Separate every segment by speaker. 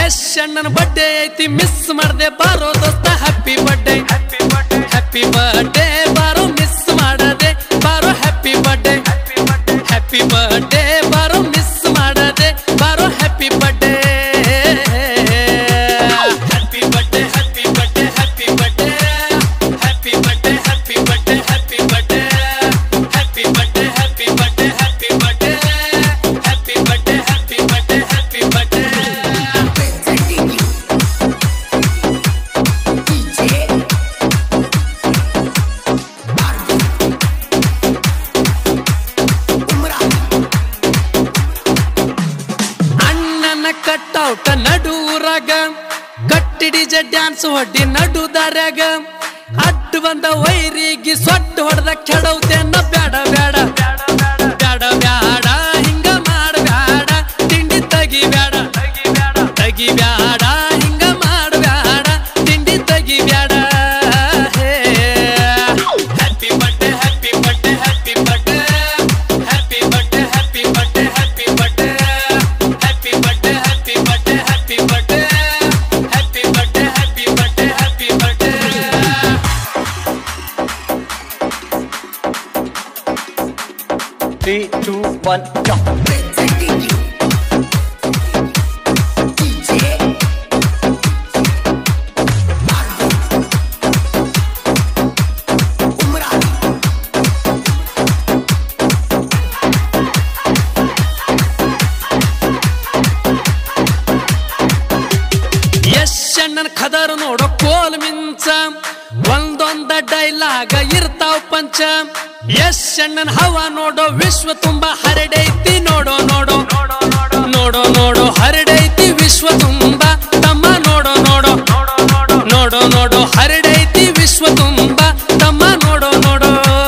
Speaker 1: ಯಶ್ ಅಣ್ಣನ ಬರ್ಡೇ ಐತಿ ಮಿಸ್ ಮಾಡ್ದೆ ಬಾರೋ ದೋಸ್ತ ಹ್ಯಾಪಿ ಬರ್ಡೇ ಹ್ಯಾಪಿ ಬರ್ಡೇ ಬಾರೋ ಮಿಸ್ ಮಾಡದೆ ಬಾರೋ ಹ್ಯಾಪಿ ಬರ್ಡೇ ಹ್ಯಾಪಿ ಬರ್ಡೇ ಬಾರೋ ಮಿಸ್ ಮಾಡದೆ ಬಾರೋ happy birthday happy birthday happy birthday happy birthday happy birthday happy birthday happy birthday happy birthday happy birthday happy birthday happy birthday happy birthday happy birthday
Speaker 2: Presenting you. DJ. Arvind. Umran.
Speaker 1: ಅಣ್ಣನ ಕಟ್ಟೌಟ ನಡುವರಾಗ ಗಟ್ಟಿ DJ dance ಹೊಡ್ಡಿ ನಡು ದಾರ್ಯಾಗ ಅಡ್ಡು ಬಂದ ವೈರಿಗೆ ಸೊಟ್ಟು ಹೊಡೆದ ಕೆಡವ್ತೇನ ಬ್ಯಾಡ ಬ್ಯಾಡ ಬ್ಯಾಡ ಬ್ಯಾಡ ಹಿಂಗ ಮಾಡಬ್ಯಾಡ ತಿಂಡಿ ತಗಿ ಬ್ಯಾಡ ತಗಿ ಬ್ಯಾಡ ಹಿಂಗ ಮಾಡಬ್ಯಾಡ ತಿಂಡಿ ತಗಿ ಬ್ಯಾಡ happy birthday happy birthday happy birthday happy birthday happy birthday happy birthday happy birthday happy birthday happy birthday happy birthday happy birthday happy birthday
Speaker 3: Three, two, one, jump.
Speaker 2: Presenting you. DJ. Arvind. Umran.
Speaker 1: ಯಶಣ್ಣನ ಖದರ್ ನೋಡೋ ಕೋಲ್ ಮಿಂಚ ಒಂದೊಂದ ಡೈಲಾಗ ಇರ್ತಾವ್ ಪಂಚ ಯಶಣ್ಣನ ಹವ ನೋಡೋ ವಿಶ್ವ ತುಂಬ ಹರಡೈತಿ ನೋಡೋ ನೋಡೋ ನೋಡೋ ನೋಡೋ ಹರಡೈತಿ ವಿಶ್ವ ತುಂಬ ತಮ್ಮ ನೋಡೋ ನೋಡೋ ನೋಡೋ ನೋಡೋ ಹರಡೈತಿ ವಿಶ್ವ ತುಂಬ ತಮ್ಮ ನೋಡೋ ನೋಡೋ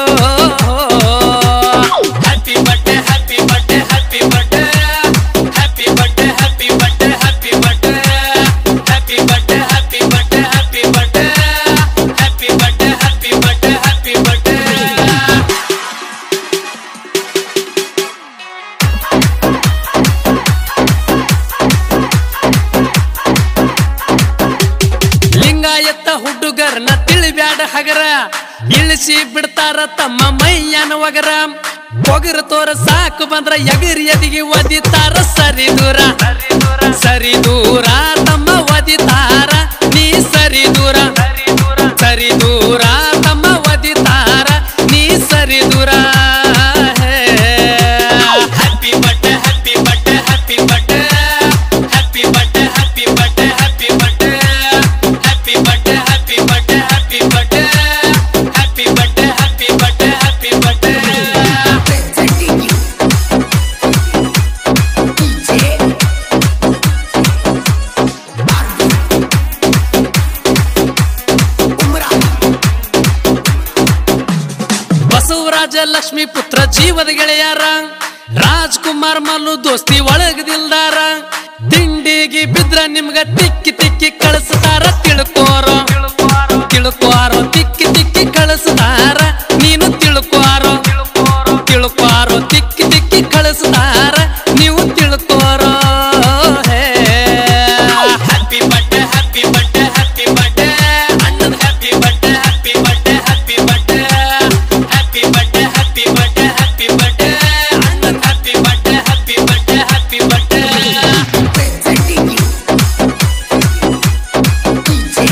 Speaker 1: happy birthday happy birthday happy birthday happy birthday happy birthday happy birthday happy birthday happy birthday happy birthday happy birthday happy birthday happy birthday ಲಿಂಗಾಯತ್ತ ಹುಡುಗರ್ನ ತಿಳಿಬ್ಯಾಡ ಹಗರ ಇಳಿಸಿ ಬಿಡ್ತಾರ ತಮ್ಮ ಮೈಯನ ಒಗರ ಒಗರ ತೋರ ಸಾಕು ಬಂದ್ರ ಎಗರಿ ಎದಿಗೆ ಒದಿತಾರ ಸರಿ ದೂರ ಸರಿ ದೂರ ತಮ್ಮ ಒದಿತಾರ ನೀ ಸರಿ ದೂರ ಸರಿ ದೂರ ತಮ್ಮ ಒದಿತಾರ ನೀ ಸರಿ ದೂರ happy birthday happy birthday happy birthday happy birthday happy birthday happy birthday happy birthday happy birthday happy birthday happy birthday happy birthday happy birthday
Speaker 2: Presenting you. DJ. Arvind. Umran.
Speaker 1: Basavaraja Lakshmi ಪುತ್ರ ಜೀವದ ಗೆಳೆಯಾರ ರಾಜ್ಕುಮಾರ್ ಮಲ್ಲು ದೋಸ್ತಿ ಒಳಗದಿಲ್ದಾರ ತಿಂಡಿಗೆ ಬಿದ್ರ ನಿಮ್ಗ ತಿಕ್ಕಿ ತಿಕ್ಕಿ ಕಳಿಸ್ತಾರ ತಿಳ್ಕೋರೋ ತಿಳ್ಕೋರೋ ತಿಕ್ಕಿ ತಿಕ್ಕಿ ಕಳಿಸ್ತಾರ ನೀನು ತಿಳ್ಕೋರೋ ತಿಳ್ಕೋರೋ ತಿಕ್ಕಿ ತಿಕ್ಕಿ ಕಳಿಸ್ತಾರ ನೀವು ತಿಳ್ಕೋರೋ happy birthday happy birthday happy birthday ಅಣ್ಣನ happy birthday happy birthday happy birthday happy birthday happy birthday happy birthday ಅಣ್ಣನ happy birthday happy birthday happy birthday
Speaker 2: Presenting you. DJ.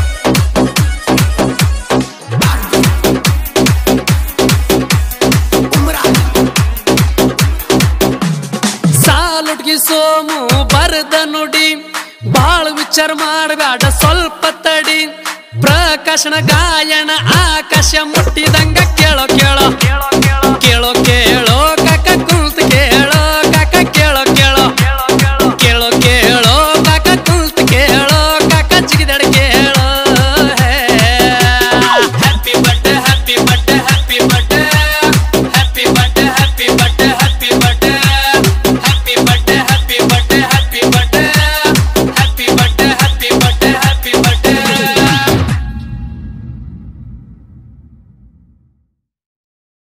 Speaker 2: Arvind. Umran.
Speaker 1: ಸಾಲುಡ್ಗಿ ಸೋಮು ಬರದ ನುಡಿ ಬಾಳ ವಿಚಾರ ಮಾಡಬೇಡ ಸ್ವಲ್ಪ ತಡಿ ಪ್ರಕಾಶನ ಗಾಯನ ಆಕಾಶ ಮುಟ್ಟಿದಂಗ ಕೇಳೋ ಕೇಳೋ ಕೇಳೋ ಕೇಳೋ